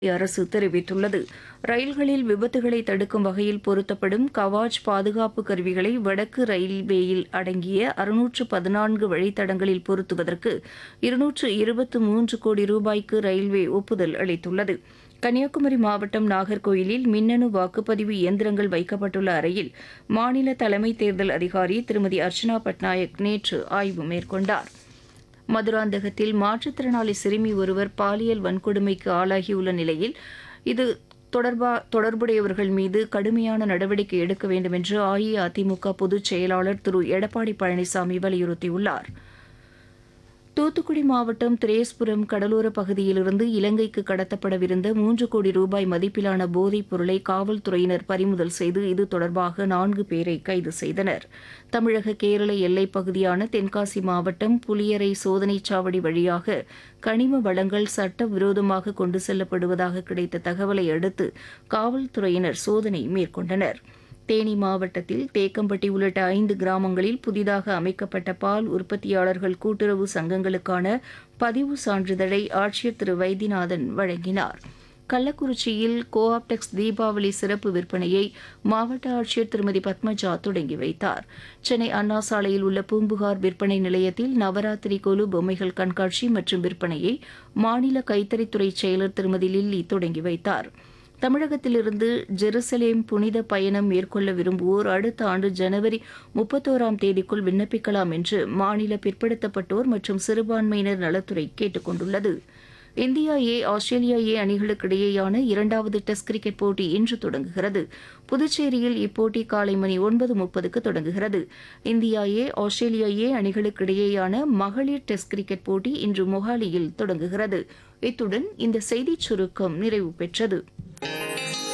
அரசு தெரிவித்துள்ளது ரயில்களில் விபத்துகளை தடுக்கும் வகையில் பொருத்தப்படும் கவாச் பாதுகாப்பு கருவிகளை வடக்கு ரயில்வேயில் அடங்கிய அறுநூற்று பதினான்கு வழித்தடங்களில் பொருத்துவதற்கு இருநூற்று இருபத்து மூன்று கோடி ரூபாய்க்கு ரயில்வே ஒப்புதல் அளித்துள்ளது கன்னியாகுமரி மாவட்டம் நாகர்கோயிலில் மின்னணு வாக்குப்பதிவு இயந்திரங்கள் வைக்கப்பட்டுள்ள அறையில் மாநில தலைமை தேர்தல் அதிகாரி திருமதி அர்ச்சனா பட்நாயக் நேற்று ஆய்வு மேற்கொண்டார் மதுராந்தகத்தில் மாற்றுத்திறனாளி சிறுமி ஒருவர் பாலியல் வன்கொடுமைக்கு ஆளாகியுள்ள நிலையில் இது தொடர்பா தொடர்புடையவர்கள் மீது கடுமையான நடவடிக்கை எடுக்க வேண்டும் என்று அஇஅதிமுக பொதுச் செயலாளர் திரு எடப்பாடி பழனிசாமி வலியுறுத்தியுள்ளார் தூத்துக்குடி மாவட்டம் திரேஸ்புரம் கடலோர பகுதியிலிருந்து இலங்கைக்கு கடத்தப்படவிருந்த மூன்று கோடி ரூபாய் மதிப்பிலான போதைப் பொருளை காவல்துறையினர் பறிமுதல் செய்து இது தொடர்பாக நான்கு பேரை கைது செய்தனர் தமிழக கேரள எல்லைப் பகுதியான தென்காசி மாவட்டம் புலியரை சோதனைச் சாவடி வழியாக கனிம வளங்கள் சட்டவிரோதமாக கொண்டு செல்லப்படுவதாக கிடைத்த தகவலை அடுத்து காவல்துறையினர் சோதனை மேற்கொண்டனா் தேனி மாவட்டத்தில் தேக்கம்பட்டி உள்ளிட்ட ஐந்து கிராமங்களில் புதிதாக அமைக்கப்பட்ட பால் உற்பத்தியாளர்கள் கூட்டுறவு சங்கங்களுக்கான பதிவு சான்றிதழை ஆட்சியர் திரு வைத்தியநாதன் வழங்கினார் கள்ளக்குறிச்சியில் கோஆப்டெக்ஸ் தீபாவளி சிறப்பு விற்பனையை மாவட்ட ஆட்சியர் திருமதி பத்மஜா தொடங்கி வைத்தார் சென்னை அண்ணா சாலையில் உள்ள பூம்புகார் விற்பனை நிலையத்தில் நவராத்திரி கொலு பொம்மைகள் கண்காட்சி மற்றும் விற்பனையை மாநில கைத்தறித்துறை செயலர் திருமதி லில்லி தொடங்கி வைத்தார் தமிழகத்திலிருந்து ஜெருசலேம் புனித பயணம் மேற்கொள்ள விரும்புவோர் அடுத்த ஆண்டு ஜனவரி முப்பத்தோராம் தேதிக்குள் விண்ணப்பிக்கலாம் என்று மாநில பிற்படுத்தப்பட்டோர் மற்றும் சிறுபான்மையினர் நலத்துறை கேட்டுக் கொண்டுள்ளது இந்தியா ஏ ஆஸ்திரேலியா ஏ அணிகளுக்கு இடையேயான இரண்டாவது டெஸ்ட் கிரிக்கெட் போட்டி இன்று தொடங்குகிறது புதுச்சேரியில் இப்போட்டி காலை மணி ஒன்பது முப்பதுக்கு தொடங்குகிறது இந்தியா ஏ ஆஸ்திரேலியா ஏ அணிகளுக்கு இடையேயான மகளிர் டெஸ்ட் கிரிக்கெட் போட்டி இன்று மொஹாலியில் தொடங்குகிறது இத்துடன் இந்த செய்திச் சுருக்கம் நிறைவு பெற்றது